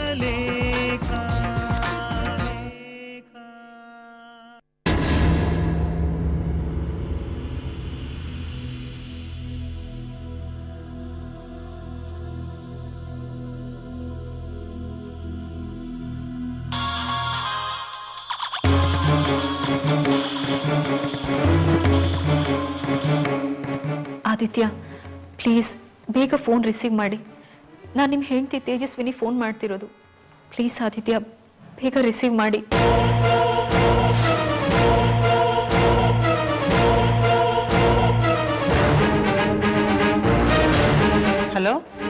ಲೇಖ Aditya please ಬೇಗ phone receive ಮಾಡಿ ನಾನು ನಿಮ್ಮ ಹೆಂಡತಿ ತೇಜಸ್ವಿನಿ ಫೋನ್ ಮಾಡ್ತಿರೋದು ಪ್ಲೀಸ್ ಆದಿತ್ಯ ಬೇಗ ರಿಸೀವ್ ಮಾಡಿ ಹಲೋ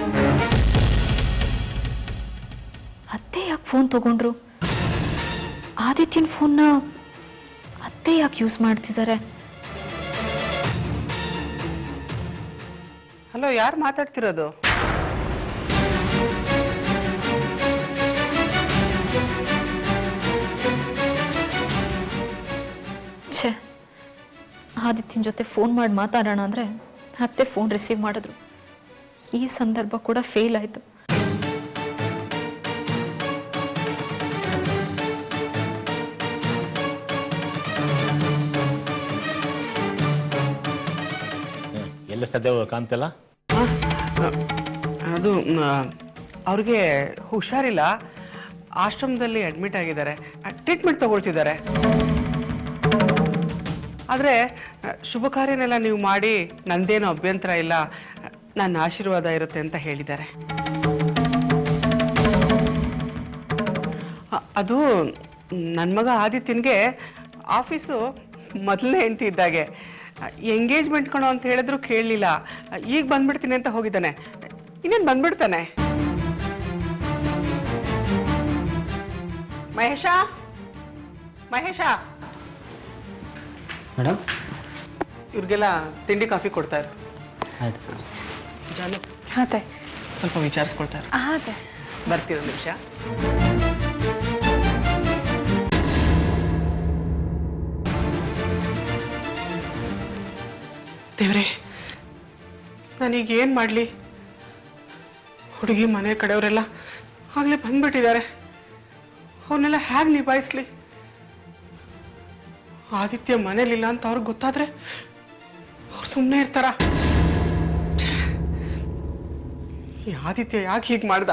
ಅತ್ತೆ ಯಾಕೆ ಫೋನ್ ತಗೊಂಡ್ರು ಆದಿತ್ಯನ ಫೋನ್ನ ಅತ್ತೆ ಯಾಕೆ ಯೂಸ್ ಮಾಡ್ತಿದ್ದಾರೆ ಹಲೋ ಯಾರು ಮಾತಾಡ್ತಿರೋದು ಛೇ ಆದಿತ್ಯನ ಜೊತೆ ಫೋನ್ ಮಾಡಿ ಮಾತಾಡೋಣ ಅಂದರೆ ಅತ್ತೆ ಫೋನ್ ರಿಸೀವ್ ಮಾಡಿದ್ರು ಈ ಸಂದರ್ಭ ಕೂಡ ಫೇಲ್ ಆಯಿತು ಎಲ್ಲ ಸದ್ಯ ಕಾಣ್ತಲ್ಲ ಅದು ಅವ್ರಿಗೆ ಹುಷಾರಿಲ್ಲ ಆಶ್ರಮದಲ್ಲಿ ಅಡ್ಮಿಟ್ ಆಗಿದ್ದಾರೆ ಟ್ರೀಟ್ಮೆಂಟ್ ತಗೊಳ್ತಿದ್ದಾರೆ ಆದರೆ ಶುಭ ಕಾರ್ಯನೆಲ್ಲ ನೀವು ಮಾಡಿ ನಂದೇನು ಅಭ್ಯಂತರ ಇಲ್ಲ ನನ್ನ ಆಶೀರ್ವಾದ ಇರುತ್ತೆ ಅಂತ ಹೇಳಿದ್ದಾರೆ ಅ- ಅದು ನನ್ನ ಮಗ ಆದಿತ್ಯನ್ಗೆ ಆಫೀಸು ಮೊದಲನೇ ಹೆಂಡತಿ ಇದ್ದಾಗೆ ಎಂಗೇಜ್ಮೆಂಟ್ ಕಣೋ ಅಂತ ಹೇಳಿದ್ರು ಕೇಳಲಿಲ್ಲ ಈಗ ಬಂದ್ಬಿಡ್ತೀನಿ ಅಂತ ಹೋಗಿದ್ದಾನೆ ಇನ್ನೇನು ಬಂದ್ಬಿಡ್ತಾನೆ ಮಹೇಶ ಮಹೇಶ ಮೇಡಮ್ ಇವ್ರಿಗೆಲ್ಲ ತಿಂಡಿ ಕಾಫಿ ಕೊಡ್ತಾರೆ ಆಯ್ತು ಜಾನು ಹಾತೆ ಸ್ವಲ್ಪ ವಿಚಾರಿಸ್ಕೊಳ್ತಾರೆ ಹಾತೆ ಬರ್ತೀರ ನಿಮಿಷ ದೇವ್ರೆ ನಾನೀಗ ಏನು ಮಾಡಲಿ ಹುಡುಗಿ ಮನೆ ಕಡೆಯವರೆಲ್ಲ ಆಗಲೇ ಬಂದ್ಬಿಟ್ಟಿದ್ದಾರೆ ಅವನ್ನೆಲ್ಲ ಹೇಗೆ ನಿಭಾಯಿಸ್ಲಿ ಆದಿತ್ಯ ಮನೇಲಿಲ್ಲ ಅಂತ ಅವ್ರಿಗೆ ಗೊತ್ತಾದ್ರೆ ಅವ್ರು ಸುಮ್ಮನೆ ಇರ್ತಾರ ಛೇ, ಈ ಆದಿತ್ಯ ಯಾಕೆ ಹೀಗೆ ಮಾಡ್ದ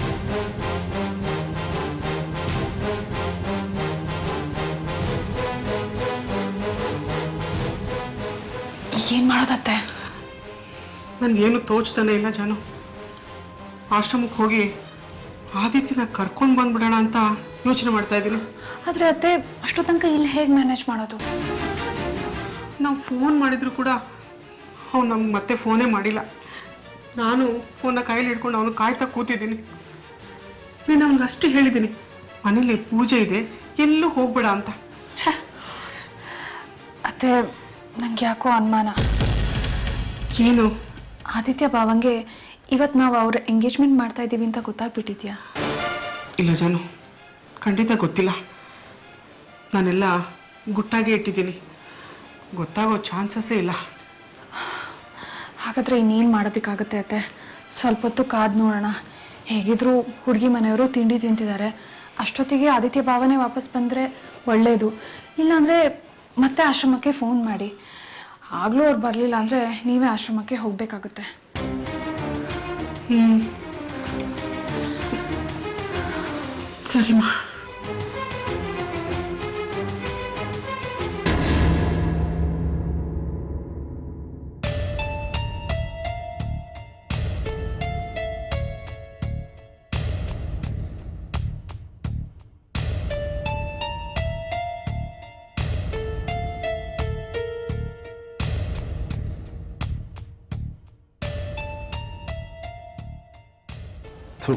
ಈಗೇನು ಮಾಡೋದತ್ತೆ ನನಗೇನು ತೋಚ್ತಾನೆ ಇಲ್ಲ ಜಾನು ಆಶ್ರಮಕ್ಕೆ ಹೋಗಿ ಆದಿತ್ಯನ ಕರ್ಕೊಂಡು ಬಂದ್ಬಿಡೋಣ ಅಂತ ಯೋಚನೆ ಮಾಡ್ತಾ ಇದ್ದೀನಿ ಆದರೆ ಅತ್ತೆ ಅಷ್ಟು ತನಕ ಇಲ್ಲಿ ಹೇಗೆ ಮ್ಯಾನೇಜ್ ಮಾಡೋದು ನಾವು ಫೋನ್ ಮಾಡಿದ್ರು ಕೂಡ ಅವ್ನು ನಮ್ಗೆ ಮತ್ತೆ ಫೋನೇ ಮಾಡಿಲ್ಲ ನಾನು ಫೋನ್ನ ಕೈಯಲ್ಲಿ ಹಿಡ್ಕೊಂಡು ಅವನು ಕಾಯ್ತಾ ಕೂತಿದ್ದೀನಿ ನೀನು ಅವ್ನಿಗೆ ಅಷ್ಟು ಹೇಳಿದ್ದೀನಿ ಮನೇಲಿ ಪೂಜೆ ಇದೆ ಎಲ್ಲೂ ಹೋಗ್ಬೇಡ ಅಂತ ಛೇ ಅತ್ತೆ ನಂಗೆ ಯಾಕೋ ಅನುಮಾನ ಏನು ಆದಿತ್ಯ ಭಾವಂಗೆ ಇವತ್ತು ನಾವು ಅವ್ರ ಎಂಗೇಜ್ಮೆಂಟ್ ಮಾಡ್ತಾ ಇದ್ದೀವಿ ಅಂತ ಗೊತ್ತಾಗ್ಬಿಟ್ಟಿದ್ಯಾ ಇಲ್ಲ ಜಾನು ಖಂಡಿತ ಗೊತ್ತಿಲ್ಲ ನಾನೆಲ್ಲ ಗುಟ್ಟಾಗೆ ಇಟ್ಟಿದ್ದೀನಿ ಗೊತ್ತಾಗೋ ಚಾನ್ಸಸ್ಸೇ ಇಲ್ಲ ಹಾಗಾದ್ರೆ ಇನ್ನೇನು ಮಾಡೋದಕ್ಕಾಗತ್ತೆ ಅತ್ತೆ ಸ್ವಲ್ಪ ಹೊತ್ತು ಕಾದು ನೋಡೋಣ ಹೇಗಿದ್ರು ಹುಡುಗಿ ಮನೆಯವರು ತಿಂಡಿ ತಿಂತಿದ್ದಾರೆ ಅಷ್ಟೊತ್ತಿಗೆ ಆದಿತ್ಯ ಭಾವನೆ ವಾಪಸ್ ಬಂದರೆ ಒಳ್ಳೆಯದು ಇಲ್ಲಾಂದರೆ ಮತ್ತೆ ಆಶ್ರಮಕ್ಕೆ ಫೋನ್ ಮಾಡಿ ಆಗಲೂ ಅವ್ರು ಬರಲಿಲ್ಲ ಅಂದರೆ ನೀವೇ ಆಶ್ರಮಕ್ಕೆ ಹೋಗಬೇಕಾಗುತ್ತೆ ಸರಿಮಾ ಥು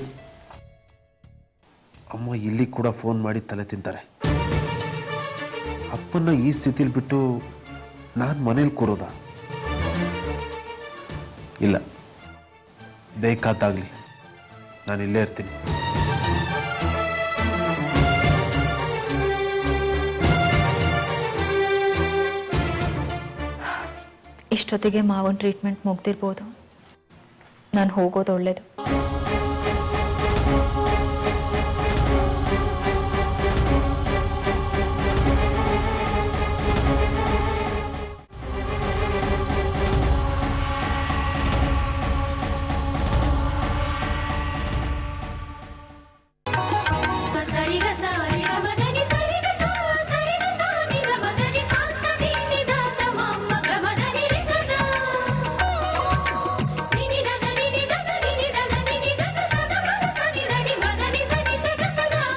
ಅಮ್ಮ ಇಲ್ಲಿ ಕೂಡ ಫೋನ್ ಮಾಡಿ ತಲೆ ತಿಂತಾರೆ ಅಪ್ಪನ್ನ ಈ ಸ್ಥಿತಿಲಿ ಬಿಟ್ಟು ನಾನು ಮನೇಲಿ ಕೂರೋದ ಇಲ್ಲ ಬೇಕಾದಾಗಲಿ ನಾನು ಇಲ್ಲೇ ಇರ್ತೀನಿ ಇಷ್ಟೊತ್ತಿಗೆ ಮಾವನ ಟ್ರೀಟ್ಮೆಂಟ್ ಮುಗ್ದಿರ್ಬೋದು ನಾನು ಹೋಗೋದು ಒಳ್ಳೇದು ಸರಿ ಗ ಸಾರಿ ಗ ಮದನಿ ಸರಿ ಗ ಸಾ ಸರಿ ಗ ಸಾ ನಿ ದ ಮದನಿ ಸಾ ಸ ನಿ ನಿ ದ ದ ಮ ಮ ಗ ಮದನಿ ರಿ ಸ ದ ನಿ ನಿ ದ ದ ನಿ ನಿ ದ ದ ನಿ ನಿ ದ ದ ನಿ ನಿ ಗ ದ ಸ ದ ಮ ಗ ಸ ನಿ ದ ನಿ ಮ ದ ನಿ ಸ ನಿ ಸ ಗ ಸ ದ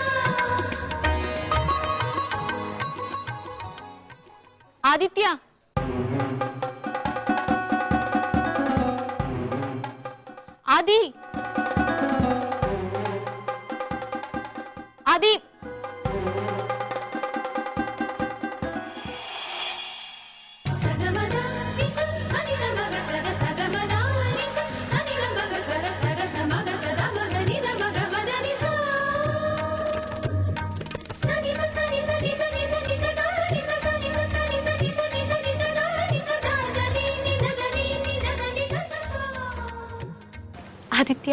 ಆದಿತ್ಯ ಆದಿ ಆದಿ ಸ ಗ ಮ ದ ನಿ ಸ ಸ ನಿ ದ ಮ ಗ ಸ ಗ ಸ ಗ ಮ ದ ನಿ ಸ ಸ ನಿ ದ ಮ ಗ ಸ ಗ ಸ ಗ ಸ ಮ ಗ ಸ ದ ಮ ಗ ನಿ ದ ಮ ಗ ಮ ದ ನಿ ಸ ಸ ನಿ ಸ ಸ ನಿ ಸ ನಿ ಸ ನಿ ಸ ನಿ ಸ ಗ ನಿ ಸ ಸ ನಿ ಸ ಸ ನಿ ಸ ನಿ ಸ ನಿ ಸ ನಿ ಸ ಗ ನಿ ಸ ದ ದ ನಿ ನಿ ದ ದ ನಿ ನಿ ದ ದ ನಿ ಗ ಸ ಗ ಆದಿತ್ಯ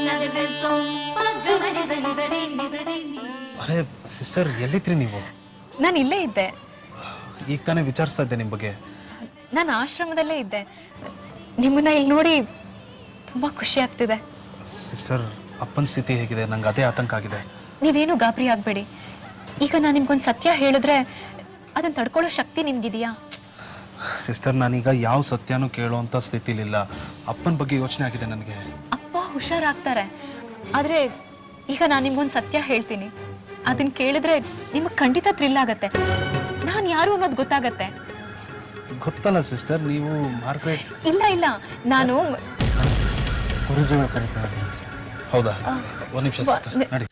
ಅರೆ ಸಿಸ್ಟರ್ ಎಲ್ಲಿದ್ರಿ ನೀವು ನಾನು ಇಲ್ಲೇ ಇದ್ದೆ ಈಗ ತಾನೇ ವಿಚಾರಿಸ್ತಾ ಇದ್ದೆ ನಿಮ್ಮ ಬಗ್ಗೆ ನಾನು ಆಶ್ರಮದಲ್ಲೇ ಇದ್ದೆ ನಿಮ್ಮನ್ನ ಇಲ್ಲಿ ನೋಡಿ ತುಂಬ ಖುಷಿ ಆಗ್ತಿದೆ ಸಿಸ್ಟರ್ ಅಪ್ಪನ ಸ್ಥಿತಿ ಹೇಗಿದೆ ನಂಗೆ ಅದೇ ಆತಂಕ ಆಗಿದೆ ನೀವೇನು ಗಾಬರಿ ಆಗಬೇಡಿ ಈಗ ನಾನು ನಿಮ್ಗೊಂದು ಸತ್ಯ ಹೇಳಿದ್ರೆ ಅದನ್ನ ತಡ್ಕೊಳ್ಳೋ ಶಕ್ತಿ ನಿಮ್ಗಿದೆಯಾ ಸಿಸ್ಟರ್ ನಾನೀಗ ಯಾವ ಸತ್ಯನೂ ಕೇಳೋವಂಥ ಸ್ಥಿತಿಲಿಲ್ಲ ಅಪ್ಪನ ಬಗ್ಗೆ ಯೋಚನೆ ಆಗಿದೆ ನನಗೆ ಅಪ್ಪ ಹುಷಾರಾಗ್ತಾರೆ ಆದರೆ ಈಗ ನಾನು ನಿಮ್ಗೊಂದು ಸತ್ಯ ಹೇಳ್ತೀನಿ ಅದನ್ನ ಕೇಳಿದ್ರೆ ನಿಮಗೆ ಖಂಡಿತ ಥ್ರಿಲ್ ಆಗತ್ತೆ ನಾನು ಯಾರು ಅನ್ನೋದು ಗೊತ್ತಾಗತ್ತೆ ಗೊತ್ತಲ್ಲ ಸಿಸ್ಟರ್ ನೀವು ಮಾರ್ಗ್ರೆಟ್ ಇಲ್ಲ ಇಲ್ಲ ನಾನು ಹೌದಾ ಒಂದು ನಿಮಿಷ ಸಿಸ್ಟರ್ ನಡಿ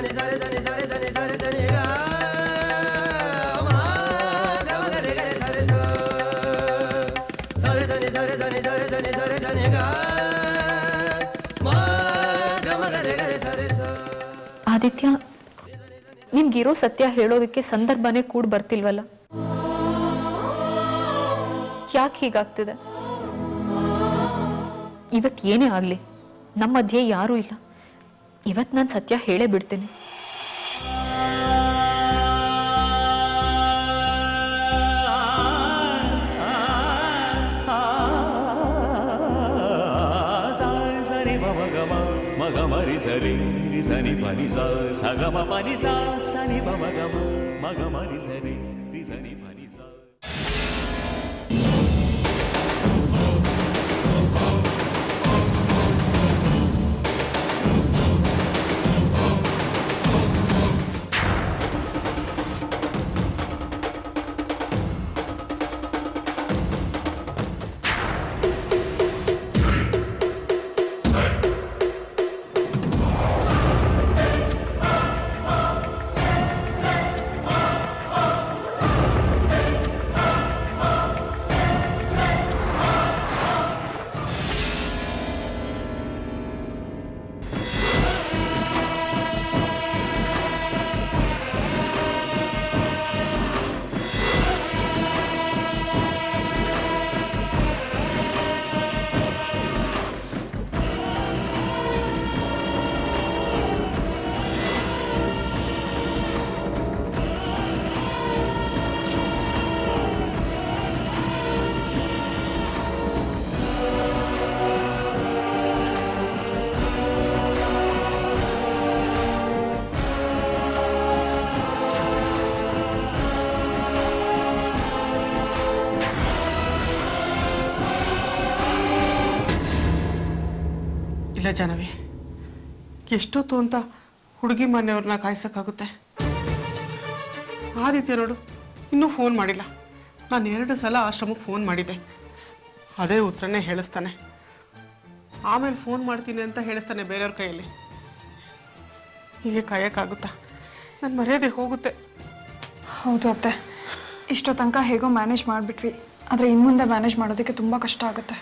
ಆದಿತ್ಯ ನಿಮ್ಗಿರೋ ಸತ್ಯ ಹೇಳೋದಕ್ಕೆ ಸಂದರ್ಭನೇ ಕೂಡ ಬರ್ತಿಲ್ವಲ್ಲ ಯಾಕೆ ಹೀಗಾಗ್ತಿದೆ ಇವತ್ತು ಏನೇ ಆಗಲಿ ನಮ್ಮ ಮಧ್ಯೆ ಯಾರೂ ಇಲ್ಲ ಇವತ್ತು ನಾನು ಸತ್ಯ ಹೇಳೇ ಬಿಡ್ತೀನಿ సరి మగమ మగమరి సరి సని పని స సగమ పని స సని మగమ మగమరి సరి సని పని స ಇಲ್ಲ ಜಾನವಿ ಎಷ್ಟೊತ್ತು ಅಂತ ಹುಡುಗಿ ಮನೆಯವ್ರನ್ನ ಕಾಯ್ಸೋಕ್ಕಾಗುತ್ತೆ ಆದಿತ್ಯ ನೋಡು ಇನ್ನೂ ಫೋನ್ ಮಾಡಿಲ್ಲ ನಾನು ಎರಡು ಸಲ ಆಶ್ರಮಕ್ಕೆ ಫೋನ್ ಮಾಡಿದ್ದೆ ಅದೇ ಉತ್ತರನೇ ಹೇಳಿಸ್ತಾನೆ ಆಮೇಲೆ ಫೋನ್ ಮಾಡ್ತೀನಿ ಅಂತ ಹೇಳಿಸ್ತಾನೆ ಬೇರೆಯವ್ರ ಕೈಯಲ್ಲಿ ಹೀಗೆ ಕಾಯೋಕ್ಕಾಗುತ್ತಾ ನನ್ನ ಮರ್ಯಾದೆ ಹೋಗುತ್ತೆ ಹೌದು ಅತ್ತೆ ಇಷ್ಟೋ ತನಕ ಹೇಗೋ ಮ್ಯಾನೇಜ್ ಮಾಡಿಬಿಟ್ವಿ ಆದರೆ ಇನ್ಮುಂದೆ ಮ್ಯಾನೇಜ್ ಮಾಡೋದಕ್ಕೆ ತುಂಬ ಕಷ್ಟ ಆಗುತ್ತೆ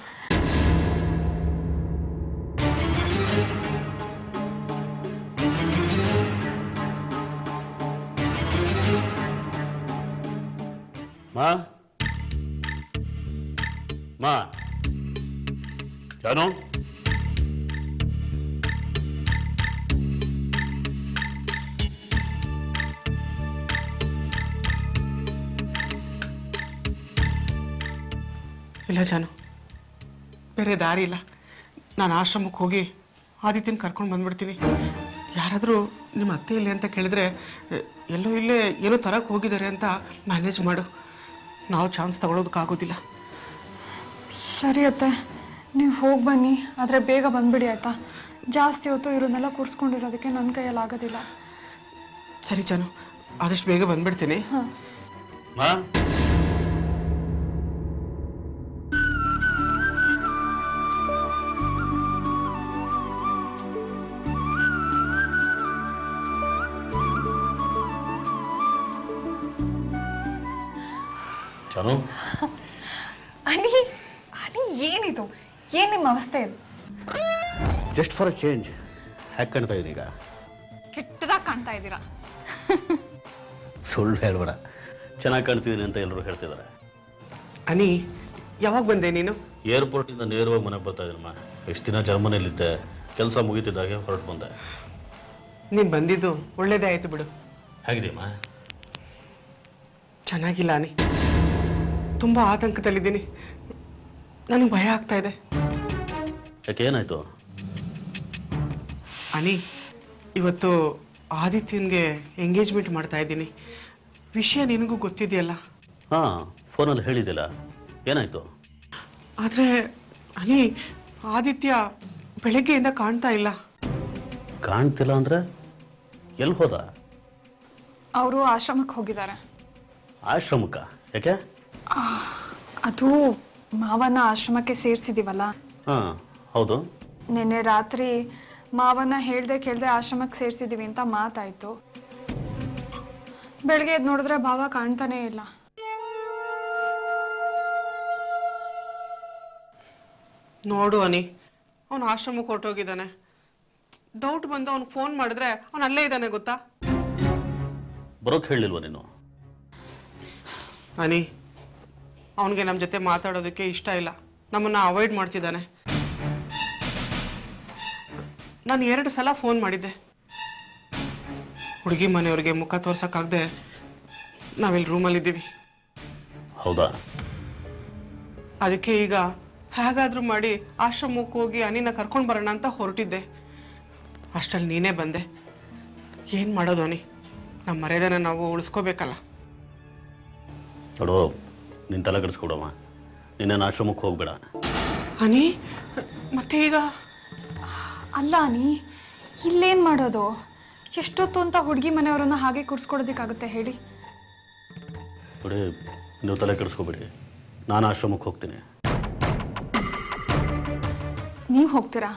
ಮಾ ಮಾ ಜಾನು ಇಲ್ಲ ಜಾನು ಬೇರೆ ದಾರಿ ಇಲ್ಲ ನಾನು ಆಶ್ರಮಕ್ಕೆ ಹೋಗಿ ಆದಿತ್ಯನ ಕರ್ಕೊಂಡು ಬಂದ್ಬಿಡ್ತೀನಿ ಯಾರಾದರೂ ನಿಮ್ಮ ಅತ್ತೆ ಇಲ್ಲಿ ಅಂತ ಕೇಳಿದ್ರೆ ಎ, ಎಲ್ಲೋ ಇಲ್ಲೇ ಏನೋ ತರಕ್ಕೆ ಹೋಗಿದ್ದಾರೆ ಅಂತ ಮ್ಯಾನೇಜ್ ಮಾಡು ನಾವು ಚಾನ್ಸ್ ತಗೊಳ್ಳೋದಕ್ಕಾಗೋದಿಲ್ಲ ಸರಿ ಅತ್ತೆ ನೀವು ಹೋಗಿ ಬನ್ನಿ ಆದರೆ ಬೇಗ ಬಂದ್ಬಿಡಿ ಆಯಿತಾ ಜಾಸ್ತಿ ಹೊತ್ತು ಇರೋನ್ನೆಲ್ಲ ಕೂರಿಸ್ಕೊಂಡಿರೋದಕ್ಕೆ ನನ್ನ ಕೈಯಲ್ಲಿ ಆಗೋದಿಲ್ಲ ಸರಿ ಜಾನು ಆದಷ್ಟು ಬೇಗ ಬಂದ್ಬಿಡ್ತೀನಿ ಮಾ ಚಾನು ಅನಿ ಅನಿ ಏನಿದು ಏನು ನಿಮ್ಮ ಅವಸ್ಥೆ ಇದು just for a change hack ಕಾಣ್ತಾ ಇದೆ ಈಗ ಕೆಟ್ಟದಾಗಿ ಕಾಣ್ತಾ ಇದ್ದೀರಾ ಸುಳ್ಳು ಹೇಳ್ಬೇಡ ಚೆನ್ನಾಗಿ ಕಾಣ್ತಿದ್ದೀನಿ ಅಂತ ಎಲ್ಲರೂ ಹೇಳ್ತಿದ್ದಾರೆ ಅನಿ ಯಾವಾಗ ಬಂದೆ ನೀನು ಏರ್ಪೋರ್ಟಿಂದ ನೇರವಾಗಿ ಮನೆಗೆ ಬರ್ತಾ ಇದ್ದೀನಮ್ಮ ಎಷ್ಟು ದಿನ ಜರ್ಮನಿಯಲ್ಲಿದ್ದೆ ಕೆಲಸ ಮುಗಿತಿದ್ದಾಗೆ ಹೊರಟು ಬಂದೆ ನೀನು ಬಂದಿದ್ದು ಒಳ್ಳೇದೇ ಆಯಿತು ಬಿಡು ಹೇಗಿದೆಯಮ್ಮ ಚೆನ್ನಾಗಿಲ್ಲ ಅನಿ ತುಂಬ ಆತಂಕದಲ್ಲಿದ್ದೀನಿ ನನಗೆ ಭಯ ಆಗ್ತಾ ಇದೆ ಯಾಕೆ ಏನಾಯ್ತು ಅನಿ ಇವತ್ತು ಆದಿತ್ಯನ್ಗೆ ಎಂಗೇಜ್ಮೆಂಟ್ ಮಾಡ್ತಾ ಇದ್ದೀನಿ ವಿಷಯ ನಿನಗೂ ಗೊತ್ತಿದೆಯಲ್ಲ ಹಾಂ ಫೋನಲ್ಲಿ ಹೇಳಿದ್ದಿಲ್ಲ ಏನಾಯ್ತು ಆದರೆ ಅನಿ ಆದಿತ್ಯ ಬೆಳಗ್ಗೆಯಿಂದ ಕಾಣ್ತಾ ಇಲ್ಲ ಕಾಣ್ತಿಲ್ಲ ಅಂದರೆ ಎಲ್ಲಿ ಹೋದ ಅವರು ಆಶ್ರಮಕ್ಕೆ ಹೋಗಿದ್ದಾರೆ ಆಶ್ರಮಕ್ಕ ಯಾಕೆ ಅದು ಮಾವನ ಆಶ್ರಮಕ್ಕೆ ಸೇರಿಸಿದೀವಲ್ಲ ಹಾಂ ಹೌದು ನಿನ್ನೆ ರಾತ್ರಿ ಮಾವನ ಹೇಳ್ದೆ ಕೇಳ್ದೆ ಆಶ್ರಮಕ್ಕೆ ಸೇರಿಸಿದೀವಿ ಅಂತ ಮಾತಾಯ್ತು ಬೆಳಗ್ಗೆ ಎದ್ದು ನೋಡಿದ್ರೆ ಭಾವ ಕಾಣ್ತಾನೇ ಇಲ್ಲ ನೋಡು ಅನಿ ಅವನು ಆಶ್ರಮಕ್ಕೆ ಹೊರಟೋಗಿದ್ದಾನೆ ಡೌಟ್ ಬಂದು ಅವ್ನಿಗೆ ಫೋನ್ ಮಾಡಿದ್ರೆ ಅವನು ಅಲ್ಲೇ ಇದ್ದಾನೆ ಗೊತ್ತಾ ಬರೋಕ್ಕೆ ಹೇಳಿಲ್ವ ನೀನು ಅನಿ ಅವನಿಗೆ ನಮ್ಮ ಜೊತೆ ಮಾತಾಡೋದಕ್ಕೆ ಇಷ್ಟ ಇಲ್ಲ ನಮ್ಮನ್ನು ಅವಾಯ್ಡ್ ಮಾಡ್ತಿದ್ದಾನೆ ನಾನು ಎರಡು ಸಲ ಫೋನ್ ಮಾಡಿದ್ದೆ ಹುಡುಗಿ ಮನೆಯವ್ರಿಗೆ ಮುಖ ತೋರ್ಸೋಕ್ಕಾಗದೆ ನಾವಿಲ್ಲಿ ರೂಮಲ್ಲಿದ್ದೀವಿ ಹೌದಾ ಅದಕ್ಕೆ ಈಗ ಹೇಗಾದರೂ ಮಾಡಿ ಆಶ್ರಮಕ್ಕೆ ಹೋಗಿ ಅನಿನ ಕರ್ಕೊಂಡು ಬರೋಣ ಅಂತ ಹೊರಟಿದ್ದೆ ಅಷ್ಟರಲ್ಲಿ ನೀನೇ ಬಂದೆ ಏನು ಮಾಡೋದು ಅನಿ ನಮ್ಮ ಮರ್ಯಾದೆನ ನಾವು ಉಳಿಸ್ಕೋಬೇಕಲ್ಲ ನೋಡು ನಿನ್ನ ತಲೆ ಕೆಡಿಸ್ಕೊಡಮ್ಮ ನಿನ್ನೇನು ಆಶ್ರಮಕ್ಕೆ ಹೋಗ್ಬೇಡ ಅನಿ ಮತ್ತೆ ಈಗ ಅಲ್ಲ ನೀ ಇಲ್ಲೇನು ಮಾಡೋದು ಎಷ್ಟೊತ್ತು ಅಂತ ಹುಡುಗಿ ಮನೆಯವರನ್ನ ಹಾಗೆ ಕೂರಿಸ್ಕೊಡೋದಕ್ಕಾಗುತ್ತೆ ಹೇಳಿ ನೋಡಿ ನೀವು ತಲೆ ಕೆಡಿಸ್ಕೋಬೇಡಿ ನಾನು ಆಶ್ರಮಕ್ಕೆ ಹೋಗ್ತೀನಿ ನೀವು ಹೋಗ್ತೀರಾ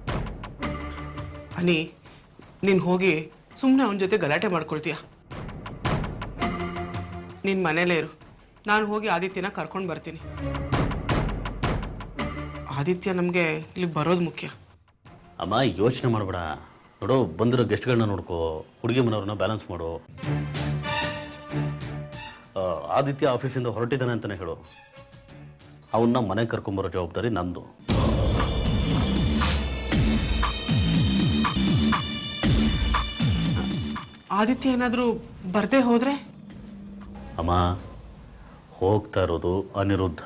ಅನಿ ನೀನು ಹೋಗಿ ಸುಮ್ಮನೆ ಅವನ ಜೊತೆ ಗಲಾಟೆ ಮಾಡ್ಕೊಳ್ತೀಯ ನಿನ್ನ ಮನೇಲೇ ಇರು ನಾನು ಹೋಗಿ ಆದಿತ್ಯನ ಕರ್ಕೊಂಡು ಬರ್ತೀನಿ ಆದಿತ್ಯ ನಮಗೆ ಇಲ್ಲಿಗೆ ಬರೋದು ಮುಖ್ಯ ಅಮ್ಮ ಯೋಚನೆ ಮಾಡಬೇಡ ನೋಡು ಬಂದಿರೋ ಗೆಸ್ಟ್ಗಳನ್ನ ನೋಡ್ಕೋ ಹುಡುಗಿ ಮನೆಯವ್ರನ್ನ ಬ್ಯಾಲೆನ್ಸ್ ಮಾಡು ಆ, ಆದಿತ್ಯ ಆಫೀಸಿಂದ ಹೊರಟಿದ್ದಾನೆ ಅಂತಲೇ ಹೇಳು ಅವನ್ನ ಮನೆಗೆ ಕರ್ಕೊಂಬರೋ ಜವಾಬ್ದಾರಿ ನಂದು ಆದಿತ್ಯ ಏನಾದರೂ ಬರದೇ ಹೋದರೆ ಅಮ್ಮ ಹೋಗ್ತಾ ಇರೋದು ಅನಿರುದ್ಧ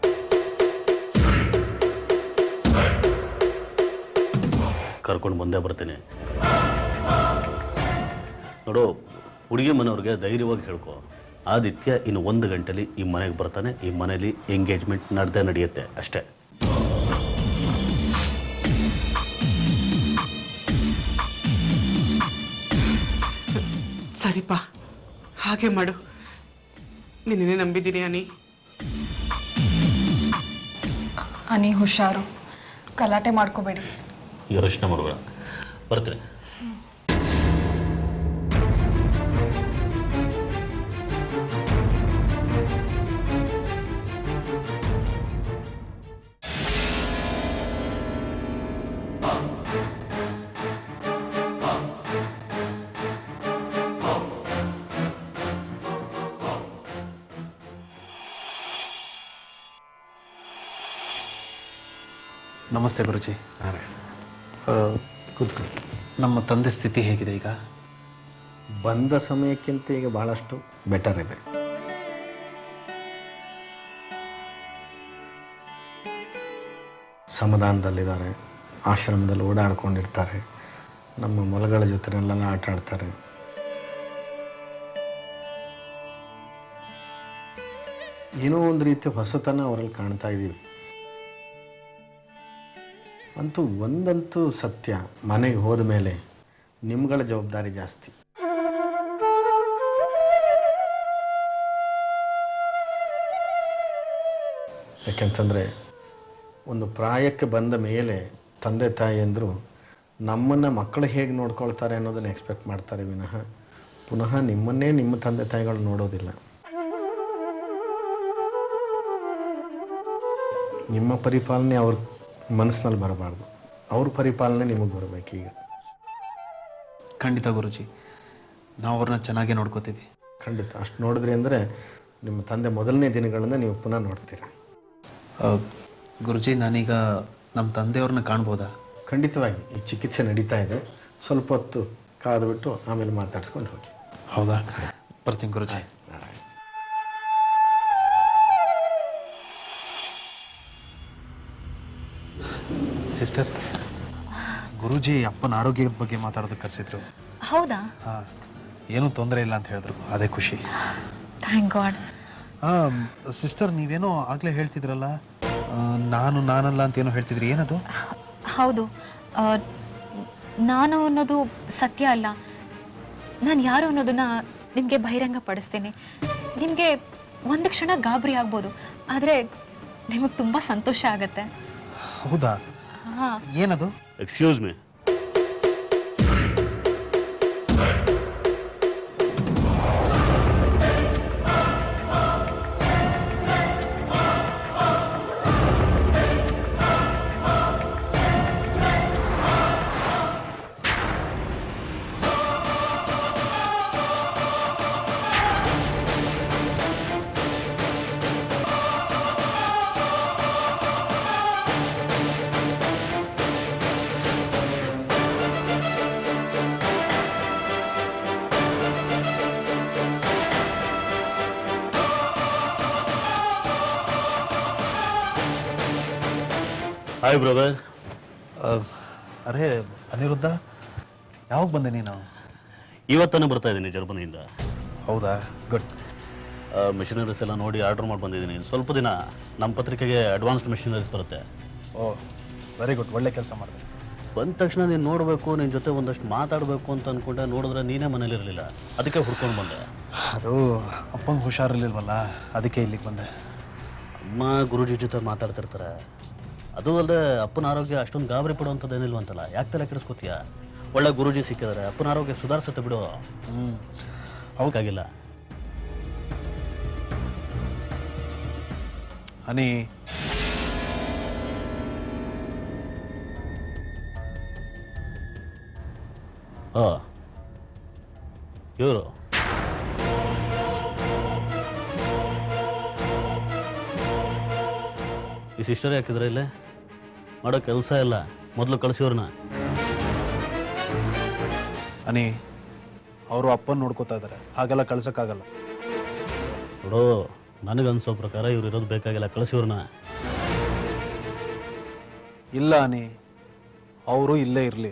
ಕರ್ಕೊಂಡು ಬಂದೇ ಬರ್ತೀನಿ ನೋಡು ಹುಡುಗಿ ಮನೆಯವ್ರಿಗೆ ಧೈರ್ಯವಾಗಿ ಹೇಳ್ಕೊ ಆದಿತ್ಯ ಇನ್ನು ಒಂದು ಗಂಟೆಲಿ ಈ ಮನೆಗೆ ಬರ್ತಾನೆ ಈ ಮನೇಲಿ ಎಂಗೇಜ್ಮೆಂಟ್ ನಡೆದೇ ನಡೆಯುತ್ತೆ ಅಷ್ಟೇ ಸರಿಪ್ಪ ಹಾಗೆ ಮಾಡು ನಿನ್ನೆ ನಂಬಿದ್ದೀನಿ ಅನಿ ಅನಿ ಹುಷಾರು ಗಲಾಟೆ ಮಾಡ್ಕೋಬೇಡಿ ಯೋಚನೆ ಮಾಡಬೇಡ ಬರ್ತೀನಿ ನಮಸ್ತೆ ಗುರುಜಿ ಆ, ಕೂತ್ಕೊಳ್ಳಿ ನಮ್ಮ ತಂದೆ ಸ್ಥಿತಿ ಹೇಗಿದೆ ಈಗ ಬಂದ ಸಮಯಕ್ಕಿಂತ ಈಗ ಬಹಳಷ್ಟು ಬೆಟರ್ ಇದೆ ಸಮಾಧಾನದಲ್ಲಿದ್ದಾರೆ ಆಶ್ರಮದಲ್ಲಿ ಓಡಾಡ್ಕೊಂಡಿರ್ತಾರೆ ನಮ್ಮ ಮೊಲಗಳ ಜೊತೆನೆಲ್ಲ ಆಟ ಆಡ್ತಾರೆ ಏನೋ ಒಂದು ರೀತಿ ಹೊಸತನ ಅವರಲ್ಲಿ ಕಾಣ್ತಾ ಇದ್ದೀವಿ ಅಂತೂ ಒಂದಂತೂ ಸತ್ಯ ಮನೆಗೆ ಹೋದ ಮೇಲೆ ನಿಮ್ಗಳ ಜವಾಬ್ದಾರಿ ಜಾಸ್ತಿ ಯಾಕೆಂತಂದರೆ ಒಂದು ಪ್ರಾಯಕ್ಕೆ ಬಂದ ಮೇಲೆ ತಂದೆ ತಾಯಿಯಂದರು ನಮ್ಮನ್ನು ಮಕ್ಕಳು ಹೇಗೆ ನೋಡ್ಕೊಳ್ತಾರೆ ಅನ್ನೋದನ್ನು ಎಕ್ಸ್ಪೆಕ್ಟ್ ಮಾಡ್ತಾರೆ ವಿನಃ ಪುನಃ ನಿಮ್ಮನ್ನೇ ನಿಮ್ಮ ತಂದೆ ತಾಯಿಗಳು ನೋಡೋದಿಲ್ಲ ನಿಮ್ಮ ಪರಿಪಾಲನೆ ಅವ್ರ ಮನಸ್ಸಿನಲ್ಲಿ ಬರಬಾರ್ದು ಅವ್ರ ಪರಿಪಾಲನೆ ನಿಮಗೆ ಬರಬೇಕೀಗ ಖಂಡಿತ ಗುರುಜಿ ನಾವು ಅವ್ರನ್ನ ಚೆನ್ನಾಗೇ ನೋಡ್ಕೋತೀವಿ ಖಂಡಿತ ಅಷ್ಟು ನೋಡಿದ್ರಿ ಅಂದರೆ ನಿಮ್ಮ ತಂದೆ ಮೊದಲನೇ ದಿನಗಳಿಂದ ನೀವು ಪುನಃ ನೋಡ್ತೀರ ಆ, ಗುರುಜಿ ನಾನೀಗ ನಮ್ಮ ತಂದೆಯವ್ರನ್ನ ಕಾಣ್ಬೋದಾ ಖಂಡಿತವಾಗಿ ಈ ಚಿಕಿತ್ಸೆ ನಡೀತಾ ಇದೆ ಸ್ವಲ್ಪ ಹೊತ್ತು ಕಾದು ಬಿಟ್ಟು ಆಮೇಲೆ ಮಾತಾಡ್ಸ್ಕೊಂಡು ಹೋಗಿ ಹೌದಾ ಬರ್ತೀನಿ ಗುರುಜಿ ಸಿಸ್ಟರ್ ಗುರೂಜಿ ಅಪ್ಪನ ಆರೋಗ್ಯದ ಬಗ್ಗೆ ಮಾತಾಡೋದಕ್ಕೆ ಕರೆಸಿದ್ರು ಹೌದಾ ಹಾಂ ಏನೂ ತೊಂದರೆ ಇಲ್ಲ ಅಂತ ಹೇಳಿದ್ರು ಅದೇ ಖುಷಿ ಥ್ಯಾಂಕ್ ಗಾಡ್ ಸಿಸ್ಟರ್ ನೀವೇನೋ ಆಗಲೇ ಹೇಳ್ತಿದ್ರಲ್ಲ ಆ, ನಾನು ನಾನಲ್ಲ ಅಂತ ಏನೋ ಹೇಳ್ತಿದ್ರಿ ಏನದು ಹೌದು ಆ, ನಾನು ಅನ್ನೋದು ಸತ್ಯ ಅಲ್ಲ ನಾನು ಯಾರು ಅನ್ನೋದನ್ನ ನಿಮಗೆ ಬಹಿರಂಗ ಪಡಿಸ್ತೀನಿ ನಿಮಗೆ ಒಂದು ಕ್ಷಣ ಗಾಬರಿ ಆಗ್ಬೋದು ಆದರೆ ನಿಮಗೆ ತುಂಬ ಸಂತೋಷ ಆಗತ್ತೆ ಹೌದಾ ಹಾಂ ಏನದು ಎಕ್ಸ್ಕ್ಯೂಸ್ ಮೀ ಹಾಯ್ ಬ್ರದರ್ ಆ, ಅರೇ ಅನಿರುದ್ಧ ಯಾವಾಗ ಬಂದೆ ನೀನು ಇವತ್ತನೇ ಬರ್ತಾ ಇದ್ದೀನಿ ಜರ್ಮನಿಯಿಂದ ಹೌದಾ ಗುಡ್ ಮಿಷನರೀಸ್ ಎಲ್ಲ ನೋಡಿ ಆರ್ಡರ್ ಮಾಡಿ ಬಂದಿದ್ದೀನಿ ಸ್ವಲ್ಪ ದಿನ ನಮ್ಮ ಪತ್ರಿಕೆಗೆ ಅಡ್ವಾನ್ಸ್ಡ್ ಮಿಷನರೀಸ್ ಬರುತ್ತೆ ಓ ವೆರಿ ಗುಡ್ ಒಳ್ಳೆ ಕೆಲಸ ಮಾಡಿದೆ ಬಂದ ತಕ್ಷಣ ನೀನು ನೋಡಬೇಕು ನಿನ್ನ ಜೊತೆ ಒಂದಷ್ಟು ಮಾತಾಡಬೇಕು ಅಂತ ಅಂದ್ಕೊಂಡೆ ನೋಡಿದ್ರೆ ನೀನೇ ಮನೇಲಿರಲಿಲ್ಲ ಅದಕ್ಕೆ ಹುಡ್ಕೊಂಡು ಬಂದೆ ಅದು ಅಪ್ಪಂಗೆ ಹುಷಾರಿರ್ಲಿಲ್ವಲ್ಲ ಅದಕ್ಕೆ ಇಲ್ಲಿಗೆ ಬಂದೆ ಅಮ್ಮ ಗುರುಜಿ ಜೊತೆ ಮಾತಾಡ್ತಿರ್ತಾರೆ ಅದು ಅಲ್ಲದೆ ಅಪ್ಪನ ಆರೋಗ್ಯ ಅಷ್ಟೊಂದು ಗಾಬರಿ ಪಡುವಂಥದ್ದು ಏನಿಲ್ವಂತಲ್ಲ ಯಾಕೆ ತಲೆ ಕೆಡಿಸ್ಕೋತೀಯ ಒಳ್ಳೆ ಗುರುಜಿ ಸಿಕ್ಕಿದ್ದಾರೆ ಅಪ್ಪನ ಆರೋಗ್ಯ ಸುಧಾರಿಸುತ್ತೆ ಬಿಡು ಹ್ಞೂ ಅವಕ್ಕಾಗಿಲ್ಲ ಹನಿ ಹಾಂ ಇವರು ಈ ಸಿಸ್ಟರ್ ಯಾಕಿದ್ರೆ ಇಲ್ಲೇ ಮಾಡೋ ಕೆಲಸ ಇಲ್ಲ ಮೊದಲು ಕಳಿಸಿವ್ರನ್ನ ಹನಿ ಅವರು ಅಪ್ಪನ ನೋಡ್ಕೋತಾ ಇದ್ದಾರೆ ಹಾಗೆಲ್ಲ ಕಳ್ಸೋಕ್ಕಾಗಲ್ಲ ನೋಡು ನನಗನ್ಸೋ ಪ್ರಕಾರ ಇವ್ರು ಇರೋದು ಬೇಕಾಗಿಲ್ಲ ಕಳಿಸಿವ್ರನ್ನ ಇಲ್ಲ ಹನಿ ಅವರು ಇಲ್ಲೇ ಇರಲಿ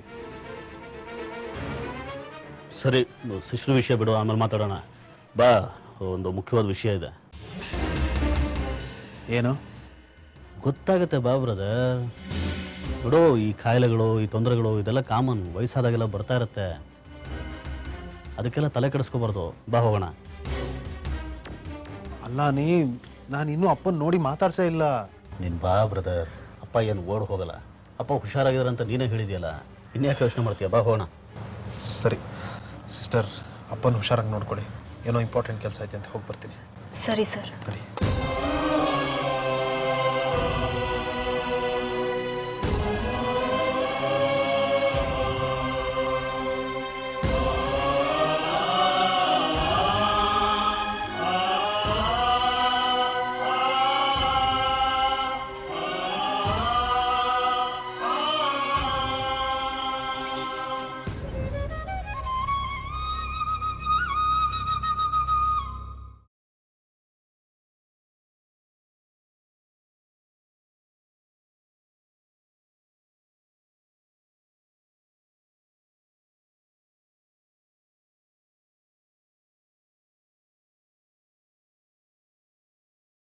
ಸರಿ ಸಿಸ್ಟರ್ ವಿಷಯ ಬಿಡು ಆಮೇಲೆ ಮಾತಾಡೋಣ ಬಾ ಒಂದು ಮುಖ್ಯವಾದ ವಿಷಯ ಇದೆ ಏನು ಗೊತ್ತಾಗುತ್ತೆ ಬಾ ಬ್ರದರ್ ನೋಡು ಈ ಕಾಯಿಲೆಗಳು ಈ ತೊಂದರೆಗಳು ಇದೆಲ್ಲ ಕಾಮನ್ ವಯಸ್ಸಾದಾಗೆಲ್ಲ ಬರ್ತಾ ಇರುತ್ತೆ ಅದಕ್ಕೆಲ್ಲ ತಲೆ ಕೆಡಿಸ್ಕೋಬಾರ್ದು ಬಾ ಹೋಗೋಣ ಅಲ್ಲ ನೀ ನಾನು ಇನ್ನೂ ಅಪ್ಪನ ನೋಡಿ ಮಾತಾಡ್ಸೇ ಇಲ್ಲ ನೀನು ಬಾ ಬ್ರದರ್ ಅಪ್ಪ ಏನು ಓಡ್ ಹೋಗಲ್ಲ ಅಪ್ಪ ಹುಷಾರಾಗಿದ್ದಾರೆ ಅಂತ ನೀನೇ ಹೇಳಿದ್ಯಲ್ಲ ಇನ್ಯಾಕೆ ಯೋಚನೆ ಮಾಡ್ತೀಯ ಬಾ ಹೋಗೋಣ ಸರಿ ಸಿಸ್ಟರ್ ಅಪ್ಪನ ಹುಷಾರಾಗಿ ನೋಡ್ಕೊಳ್ಳಿ ಏನೋ ಇಂಪಾರ್ಟೆಂಟ್ ಕೆಲಸ ಐತೆ ಅಂತ ಹೋಗಿ ಬರ್ತೀನಿ ಸರಿ ಸರ್ ಸರಿ